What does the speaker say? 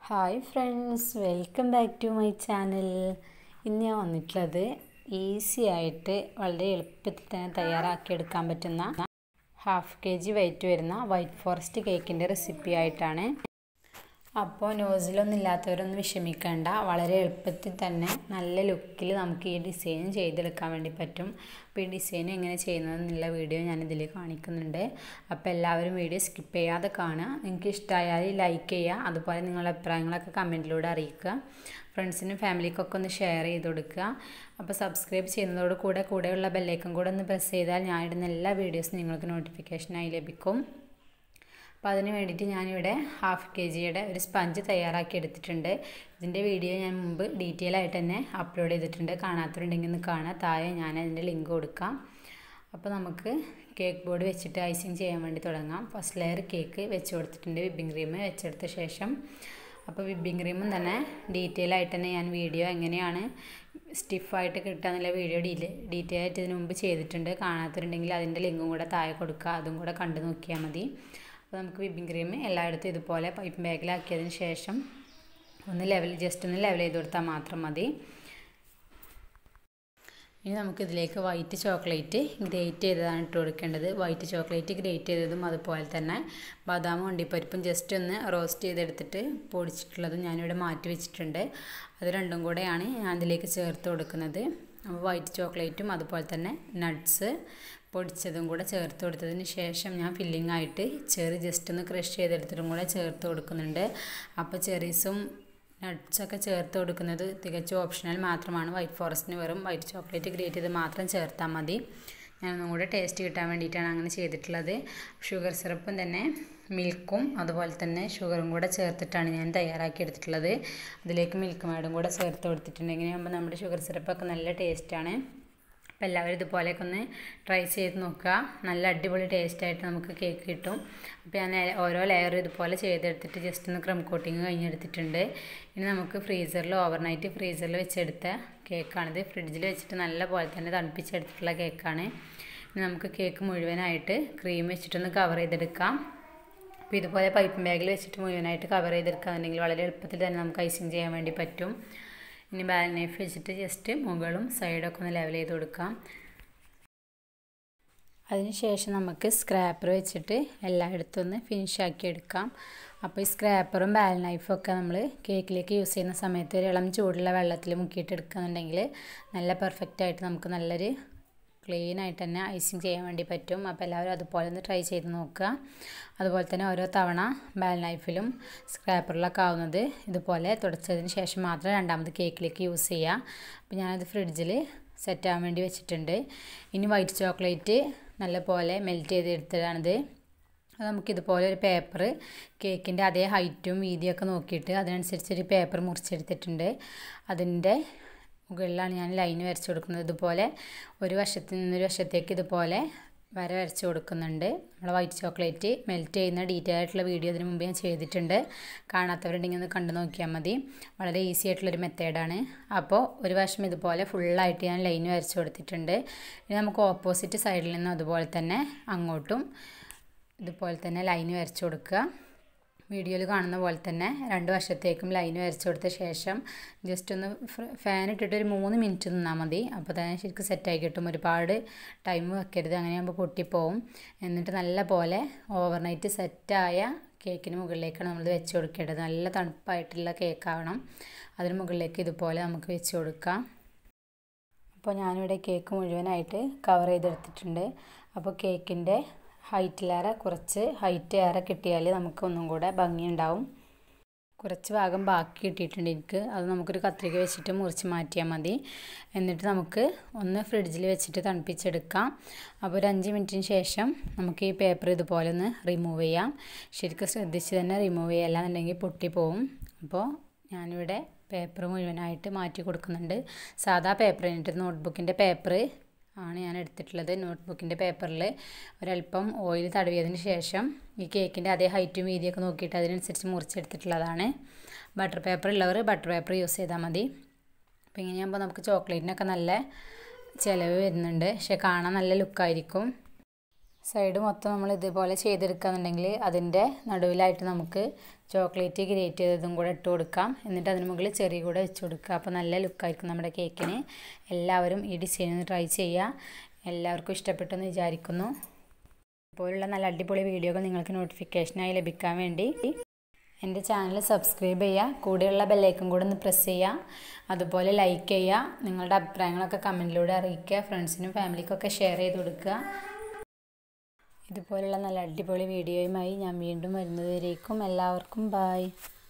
hi friends welcome back to my channel ഇന്ന് ഞാൻ വന്നിട്ടുള്ളത് ഈസി ആയിട്ട് വളരെ എളുപ്പത്തിൽ തന്നെ തയ്യാറാക്കിയെടുക്കാൻ പറ്റുന്ന ഹാഫ് കെ ജി വെയിറ്റ് വരുന്ന വൈറ്റ് ഫോറസ്റ്റ് കേക്കിൻ്റെ റെസിപ്പി ആയിട്ടാണ് അപ്പോൾ നോസിലൊന്നും ഇല്ലാത്തവരൊന്നും വിഷമിക്കേണ്ട വളരെ എളുപ്പത്തിൽ തന്നെ നല്ല ലുക്കിൽ നമുക്ക് ഈ ഡിസൈൻ ചെയ്തെടുക്കാൻ വേണ്ടി പറ്റും അപ്പോൾ ഈ ഡിസൈൻ എങ്ങനെ ചെയ്യുന്നതെന്നുള്ള വീഡിയോ ഞാനിതിൽ കാണിക്കുന്നുണ്ട് അപ്പോൾ എല്ലാവരും വീഡിയോ സ്കിപ്പ് ചെയ്യാതെ കാണുക നിങ്ങൾക്ക് ഇഷ്ടമായാൽ ലൈക്ക് ചെയ്യുക അതുപോലെ നിങ്ങളുടെ അഭിപ്രായങ്ങളൊക്കെ കമൻറ്റിലൂടെ അറിയിക്കുക ഫ്രണ്ട്സിനും ഫാമിലിക്കൊക്കെ ഒന്ന് ഷെയർ ചെയ്ത് കൊടുക്കുക അപ്പോൾ സബ്സ്ക്രൈബ് ചെയ്യുന്നതോട് കൂടെ കൂടെയുള്ള ബെല്ലൈക്കൻ കൂടെ ഒന്ന് പ്രസ് ചെയ്താൽ ഞാൻ ഇടുന്ന എല്ലാ വീഡിയോസും നിങ്ങൾക്ക് നോട്ടിഫിക്കേഷനായി ലഭിക്കും അപ്പോൾ അതിന് വേണ്ടിയിട്ട് ഞാനിവിടെ ഹാഫ് കെ ജിയുടെ ഒരു സ്പഞ്ച് തയ്യാറാക്കി എടുത്തിട്ടുണ്ട് ഇതിൻ്റെ വീഡിയോ ഞാൻ മുമ്പ് ഡീറ്റെയിൽ ആയിട്ട് തന്നെ അപ്ലോഡ് ചെയ്തിട്ടുണ്ട് കാണാത്തവരുണ്ടെങ്കിൽ ഒന്ന് കാണാം താഴെ ഞാൻ അതിൻ്റെ ലിങ്ക് കൊടുക്കാം അപ്പോൾ നമുക്ക് കേക്ക് ബോർഡ് വെച്ചിട്ട് ഐസിങ് ചെയ്യാൻ വേണ്ടി തുടങ്ങാം ഫസ്റ്റ് ലെയർ കേക്ക് വെച്ച് കൊടുത്തിട്ടുണ്ട് വിപ്പിംഗ് ക്രീം വെച്ചെടുത്ത ശേഷം അപ്പോൾ വിപ്പിംഗ് ക്രീമും തന്നെ ഡീറ്റെയിൽ ആയിട്ട് തന്നെ ഞാൻ വീഡിയോ എങ്ങനെയാണ് സ്റ്റിഫായിട്ട് കിട്ടുക എന്നുള്ള വീഡിയോ ഡീറ്റെയിൽ ആയിട്ട് ഇതിന് മുമ്പ് ചെയ്തിട്ടുണ്ട് കാണാത്തവരുണ്ടെങ്കിൽ അതിൻ്റെ ലിങ്കും കൂടെ താഴെ കൊടുക്കുക അതും കൂടെ കണ്ടു നോക്കിയാൽ മതി അപ്പോൾ നമുക്ക് വിപ്പിംഗ് ക്രീം എല്ലായിടത്തും ഇതുപോലെ പൈപ്പ് ബാഗിലാക്കിയതിന് ശേഷം ഒന്ന് ലെവൽ ജസ്റ്റ് ഒന്ന് ലെവൽ ചെയ്ത് കൊടുത്താൽ മാത്രം മതി ഇനി നമുക്കിതിലേക്ക് വൈറ്റ് ചോക്ലേറ്റ് ഗ്രേറ്റ് ചെയ്തതാണ് ഇട്ട് കൊടുക്കേണ്ടത് വൈറ്റ് ചോക്ലേറ്റ് ഗ്രേറ്റ് ചെയ്തതും അതുപോലെ തന്നെ ബദാമും അണ്ടിപ്പരിപ്പും ജസ്റ്റ് ഒന്ന് റോസ്റ്റ് ചെയ്തെടുത്തിട്ട് പൊടിച്ചിട്ടുള്ളതും ഞാനിവിടെ മാറ്റി വെച്ചിട്ടുണ്ട് അത് രണ്ടും കൂടെയാണ് ഞാൻ ഇതിലേക്ക് ചേർത്ത് കൊടുക്കുന്നത് അപ്പോൾ വൈറ്റ് ചോക്ലേറ്റും അതുപോലെ തന്നെ നട്ട്സ് പൊടിച്ചതും കൂടെ ചേർത്ത് കൊടുത്തതിന് ശേഷം ഞാൻ ഫില്ലിംഗ് ആയിട്ട് ചെറി ജസ്റ്റ് ഒന്ന് ക്രഷ് ചെയ്തെടുത്തിട്ടും കൂടെ ചേർത്ത് കൊടുക്കുന്നുണ്ട് അപ്പോൾ ചെറീസും നട്ട്സൊക്കെ ചേർത്ത് കൊടുക്കുന്നത് തികച്ചും ഓപ്ഷണൽ മാത്രമാണ് വൈറ്റ് ഫോറസ്റ്റിന് വെറും വൈറ്റ് ചോക്ലേറ്റ് ഗ്രേറ്റ് ചെയ്ത് മാത്രം ചേർത്താൽ മതി ഞാനൊന്നും കൂടെ ടേസ്റ്റ് കിട്ടാൻ വേണ്ടിയിട്ടാണ് അങ്ങനെ ചെയ്തിട്ടുള്ളത് ഷുഗർ സിറപ്പും തന്നെ മിൽക്കും അതുപോലെ തന്നെ ഷുഗറും കൂടെ ചേർത്തിട്ടാണ് ഞാൻ തയ്യാറാക്കി എടുത്തിട്ടുള്ളത് അതിലേക്ക് മിൽക്ക് മേഡും കൂടെ ചേർത്ത് കൊടുത്തിട്ടുണ്ടെങ്കിൽ ആകുമ്പോൾ നമ്മുടെ ഷുഗർ സിറപ്പൊക്കെ നല്ല ടേസ്റ്റാണ് അപ്പോൾ എല്ലാവരും ഇതുപോലെയൊക്കെ ഒന്ന് ട്രൈ ചെയ്ത് നോക്കുക നല്ല അടിപൊളി ടേസ്റ്റായിട്ട് നമുക്ക് കേക്ക് കിട്ടും അപ്പോൾ ഞാൻ ഓരോ ലെയറും ഇതുപോലെ ചെയ്തെടുത്തിട്ട് ജസ്റ്റ് ഒന്ന് ക്രം കോട്ടിങ് കഴിഞ്ഞെടുത്തിട്ടുണ്ട് ഇനി നമുക്ക് ഫ്രീസറിൽ ഓവർനൈറ്റ് ഫ്രീസറിൽ വെച്ചെടുത്ത കേക്കാണിത് ഫ്രിഡ്ജിൽ വെച്ചിട്ട് നല്ല പോലെ തന്നെ തണുപ്പിച്ചെടുത്തിട്ടുള്ള കേക്കാണ് ഇനി നമുക്ക് കേക്ക് മുഴുവനായിട്ട് ക്രീം വെച്ചിട്ടൊന്ന് കവർ ചെയ്തെടുക്കാം അപ്പോൾ ഇതുപോലെ പൈപ്പ് ബാഗിൽ വെച്ചിട്ട് മുഴുവനായിട്ട് കവർ ചെയ്തെടുക്കുകയാണെങ്കിൽ വളരെ എളുപ്പത്തിൽ തന്നെ നമുക്ക് ഐസിങ് ചെയ്യാൻ വേണ്ടി പറ്റും ഇനി ബാൽ നൈഫ് വെച്ചിട്ട് ജസ്റ്റ് മുകളും സൈഡൊക്കെ ഒന്ന് ലെവൽ ചെയ്ത് കൊടുക്കാം അതിനുശേഷം നമുക്ക് സ്ക്രാപ്പർ വെച്ചിട്ട് എല്ലായിടത്തും ഒന്ന് ഫിനിഷ് ആക്കി എടുക്കാം അപ്പോൾ ഈ സ്ക്രാപ്പറും ബാൽ നൈഫും ഒക്കെ നമ്മൾ കേക്കിലേക്ക് യൂസ് ചെയ്യുന്ന സമയത്ത് ഒരു ഇളം ചൂടുള്ള വെള്ളത്തിൽ മുക്കിയിട്ട് എടുക്കുകയെന്നുണ്ടെങ്കിൽ നല്ല പെർഫെക്റ്റ് ആയിട്ട് നമുക്ക് നല്ലൊരു ക്ലീൻ ആയിട്ട് തന്നെ ഐസിങ് ചെയ്യാൻ വേണ്ടി പറ്റും അപ്പോൾ എല്ലാവരും അതുപോലെ ഒന്ന് ട്രൈ ചെയ്ത് നോക്കുക അതുപോലെ തന്നെ ഓരോ തവണ ബാൽ നൈഫിലും സ്ക്രാപ്പറിലൊക്കെ ആവുന്നത് ഇതുപോലെ തുടച്ചതിന് ശേഷം മാത്രം രണ്ടാമത് കേക്കിലേക്ക് യൂസ് ചെയ്യുക അപ്പോൾ ഞാനത് ഫ്രിഡ്ജിൽ സെറ്റ് ആവാൻ വേണ്ടി വെച്ചിട്ടുണ്ട് ഇനി വൈറ്റ് ചോക്ലേറ്റ് നല്ല പോലെ മെൽറ്റ് ചെയ്ത് എടുത്തതാണിത് അത് നമുക്കിതുപോലെ ഒരു പേപ്പർ കേക്കിൻ്റെ അതേ ഹൈറ്റും വീതിയൊക്കെ നോക്കിയിട്ട് അതിനനുസരിച്ച് ഒരു പേപ്പർ മുറിച്ചെടുത്തിട്ടുണ്ട് അതിൻ്റെ മുകളിലാണ് ഞാൻ ലൈൻ വരച്ച് കൊടുക്കുന്നത് ഇതുപോലെ ഒരു വശത്ത് നിന്നൊരു വശത്തേക്ക് ഇതുപോലെ വര വരച്ച് കൊടുക്കുന്നുണ്ട് നമ്മൾ വൈറ്റ് ചോക്ലേറ്റ് മെൽറ്റ് ചെയ്യുന്ന ഡീറ്റെയിൽ ആയിട്ടുള്ള വീഡിയോ ഇതിന് മുമ്പ് ഞാൻ ചെയ്തിട്ടുണ്ട് കാണാത്തവരുണ്ടെങ്കിൽ ഒന്ന് കണ്ടു നോക്കിയാൽ മതി വളരെ ഈസി ആയിട്ടുള്ളൊരു മെത്തേഡാണ് അപ്പോൾ ഒരു വശം ഇതുപോലെ ഫുള്ളായിട്ട് ഞാൻ ലൈൻ വരച്ച് കൊടുത്തിട്ടുണ്ട് ഇനി നമുക്ക് ഓപ്പോസിറ്റ് സൈഡിൽ നിന്ന് അതുപോലെ തന്നെ അങ്ങോട്ടും ഇതുപോലെ തന്നെ ലൈൻ വരച്ച് കൊടുക്കുക വീഡിയോയിൽ കാണുന്ന പോലെ തന്നെ രണ്ട് വശത്തേക്കും ലൈൻ വരച്ചു കൊടുത്ത ശേഷം ജസ്റ്റ് ഒന്ന് ഫാൻ ഇട്ടിട്ട് ഒരു മൂന്ന് മിനിറ്റ് നിന്നാൽ മതി അപ്പോൾ തന്നെ ശരിക്കും സെറ്റായി കിട്ടും ഒരുപാട് ടൈം വെക്കരുത് അങ്ങനെയാകുമ്പോൾ പൊട്ടിപ്പോവും എന്നിട്ട് നല്ല പോലെ ഓവർനൈറ്റ് സെറ്റായ കേക്കിന് മുകളിലേക്കാണ് നമ്മൾ വെച്ച് കൊടുക്കേണ്ടത് നല്ല തണുപ്പായിട്ടുള്ള കേക്കാവണം അതിന് മുകളിലേക്ക് ഇതുപോലെ നമുക്ക് വെച്ച് കൊടുക്കാം അപ്പോൾ ഞാനിവിടെ കേക്ക് മുഴുവനായിട്ട് കവർ ചെയ്തെടുത്തിട്ടുണ്ട് അപ്പോൾ കേക്കിൻ്റെ ഹൈറ്റിലേറെ കുറച്ച് ഹൈറ്റ് ഏറെ കിട്ടിയാൽ നമുക്ക് ഒന്നും കൂടെ ഭംഗിയുണ്ടാവും കുറച്ച് ഭാഗം ബാക്കി കിട്ടിയിട്ടുണ്ട് എനിക്ക് അത് നമുക്കൊരു കത്രിക വെച്ചിട്ട് മുറിച്ച് മാറ്റിയാൽ മതി എന്നിട്ട് നമുക്ക് ഒന്ന് ഫ്രിഡ്ജിൽ വെച്ചിട്ട് തണുപ്പിച്ചെടുക്കാം അപ്പോൾ ഒരു അഞ്ച് മിനിറ്റിന് ശേഷം നമുക്ക് ഈ പേപ്പർ ഇതുപോലെ ഒന്ന് റിമൂവ് ചെയ്യാം ശരിക്കും ശ്രദ്ധിച്ച് തന്നെ റിമൂവ് ചെയ്യുക അല്ലാന്നുണ്ടെങ്കിൽ പൊട്ടിപ്പോവും അപ്പോൾ ഞാനിവിടെ പേപ്പർ മുഴുവനായിട്ട് മാറ്റി കൊടുക്കുന്നുണ്ട് സാധാ പേപ്പർ കഴിഞ്ഞിട്ട് നോട്ട്ബുക്കിൻ്റെ പേപ്പർ ആണ് ഞാൻ എടുത്തിട്ടുള്ളത് നോട്ട്ബുക്കിൻ്റെ പേപ്പറിൽ ഒരല്പം ഓയിൽ തടവിയതിന് ശേഷം ഈ കേക്കിൻ്റെ അതേ ഹൈറ്റും വീതിയൊക്കെ നോക്കിയിട്ട് അതിനനുസരിച്ച് മുറിച്ചെടുത്തിട്ടുള്ളതാണ് ബട്ടർ പേപ്പർ ഉള്ളവർ ബട്ടർ പേപ്പർ യൂസ് ചെയ്താൽ മതി അപ്പോൾ ഇങ്ങനെയാകുമ്പോൾ നമുക്ക് ചോക്ലേറ്റിനൊക്കെ നല്ല ചിലവ് വരുന്നുണ്ട് പക്ഷേ കാണാൻ നല്ല ലുക്കായിരിക്കും സൈഡ് മൊത്തം നമ്മൾ ഇതുപോലെ ചെയ്തെടുക്കുകയെന്നുണ്ടെങ്കിൽ അതിൻ്റെ നടുവിലായിട്ട് നമുക്ക് ചോക്ലേറ്റ് ഗ്രേറ്റ് ചെയ്തതും കൂടെ ഇട്ട് കൊടുക്കാം എന്നിട്ട് അതിന് മുകളിൽ ചെറിയ കൂടെ വെച്ച് കൊടുക്കുക അപ്പോൾ നല്ല ലുക്കായിരിക്കും നമ്മുടെ കേക്കിന് എല്ലാവരും ഈ ഡിസൈൻ ഒന്ന് ട്രൈ ചെയ്യുക എല്ലാവർക്കും ഇഷ്ടപ്പെട്ടെന്ന് വിചാരിക്കുന്നു ഇതുപോലുള്ള നല്ല അടിപൊളി വീഡിയോകൾ നിങ്ങൾക്ക് നോട്ടിഫിക്കേഷനായി ലഭിക്കാൻ വേണ്ടി എൻ്റെ ചാനൽ സബ്സ്ക്രൈബ് ചെയ്യുക കൂടെയുള്ള ബെല്ലൈക്കൺ കൂടെ ഒന്ന് പ്രസ് ചെയ്യുക അതുപോലെ ലൈക്ക് ചെയ്യുക നിങ്ങളുടെ അഭിപ്രായങ്ങളൊക്കെ കമൻറ്റിലൂടെ അറിയിക്കുക ഫ്രണ്ട്സിനും ഫാമിലിക്കൊക്കെ ഷെയർ ചെയ്ത് കൊടുക്കുക ഇതുപോലുള്ള നല്ല അടിപൊളി വീഡിയോയുമായി ഞാൻ വീണ്ടും വരുന്നതുവരേക്കും എല്ലാവർക്കും ബായ്